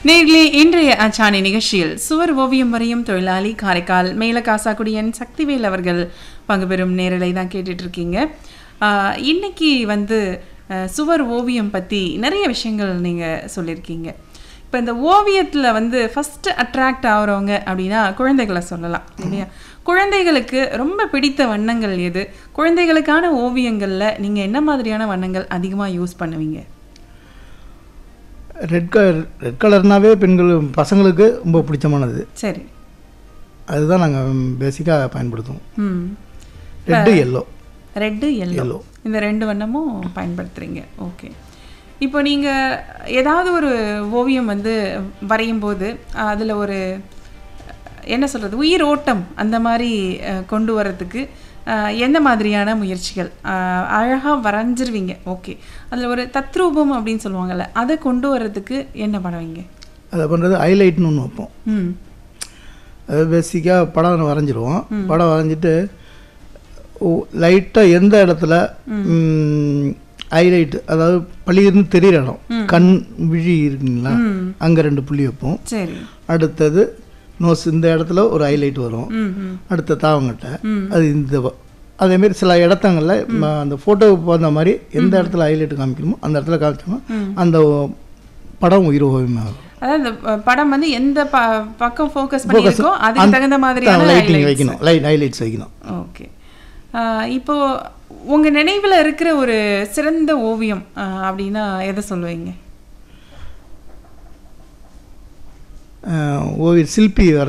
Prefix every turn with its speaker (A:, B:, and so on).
A: நேர்களே இன்றைய அச்சாணி நிகழ்ச்சியில் சுவர் ஓவியம் வரையும் தொழிலாளி காரைக்கால் மேல காசாக்குடியன் சக்திவேல் அவர்கள் பங்கு பெறும் நேரலை தான் கேட்டுட்டு இருக்கீங்க ஆஹ், இன்னைக்கு வந்து அஹ், சுவர் ஓவியம் பற்றி நிறைய விஷயங்கள் நீங்கள் சொல்லியிருக்கீங்க இப்போ இந்த ஓவியத்தில் வந்து ஃபஸ்ட்டு அட்ராக்ட் ஆகுறவங்க அப்படின்னா குழந்தைகளை சொல்லலாம் இல்லையா குழந்தைகளுக்கு ரொம்ப பிடித்த வண்ணங்கள் எது குழந்தைகளுக்கான ஓவியங்களில் நீங்கள் என்ன மாதிரியான வண்ணங்கள் அதிகமாக யூஸ் பண்ணுவீங்க
B: ரெட் கலர் ரெட் கலர்னாவே பெண்கள் பசங்களுக்கு ரொம்ப பிடிச்சமானது
A: சரி
B: அதுதான் நாங்கள் பேசிக்காக பயன்படுத்துவோம்
A: ம்
B: red yellow
A: red yellow
B: Yellow.
A: இந்த ரெண்டு வண்ணமும் பயன்படுத்துகிறீங்க ஓகே இப்போ நீங்கள் ஏதாவது ஒரு ஓவியம் வந்து வரையும் போது அதில் ஒரு என்ன சொல்கிறது உயிர் ஓட்டம் அந்த மாதிரி அஹ், கொண்டு வரதுக்கு அஹ், எந்த மாதிரியான முயற்சிகள் அழகாக வரைஞ்சிருவீங்க ஓகே அதில் ஒரு தத்ரூபம் அப்படின்னு சொல்லுவாங்கல்ல அதை கொண்டு வர்றதுக்கு என்ன பண்ணுவீங்க
B: அதை பண்ணுறது ஹைலைட்னு ஒன்று வைப்போம்
A: ம்
B: அது பேசிக்காக படம் வரைஞ்சிருவோம் படம் வரைஞ்சிட்டு லைட்டாக எந்த இடத்துல ஹைலைட் அதாவது பள்ளியிருந்து தெரியிற இடம் கண் விழி இருக்குங்களா
A: ம்
B: அங்கே ரெண்டு புள்ளி வைப்போம்
A: சரி
B: அடுத்தது நோஸ் இந்த இடத்துல ஒரு ஹைலைட் வரும்
A: ம் ம்
B: அடுத்த தாவங்கட்டை
A: ம்.
B: அது இந்த வ- அதேமாரி சில இடத்தங்கள்ல ம, அந்த ஃபோட்டோவுக்கு போந்த மாதிரி எந்த இடத்துல ஹைலைட் காமிக்கணுமோ அந்த இடத்துல காமிச்சோம்னா அந்த படம் உயிர் ஓவியமாகும்
A: அதாவது இந்த ப- படம் வந்து எந்த ப பக்கம் ஃபோக்கஸ் பண்ணியிருக்கோ அதுக்கு தகுந்த மாதிரியான
B: லைட்டிங்
A: highlights.
B: வைக்கணும் லைட் ஹைலைட்ஸ் வைக்கணும்
A: ஓகே ஆஹ் இப்போ உங்க நினைவுல இருக்கிற ஒரு சிறந்த ஓவியம் ஆஹ் அப்படின்னா எதை சொல்லுவீங்க
B: அஹ் ஓவியர் சிற்பி வர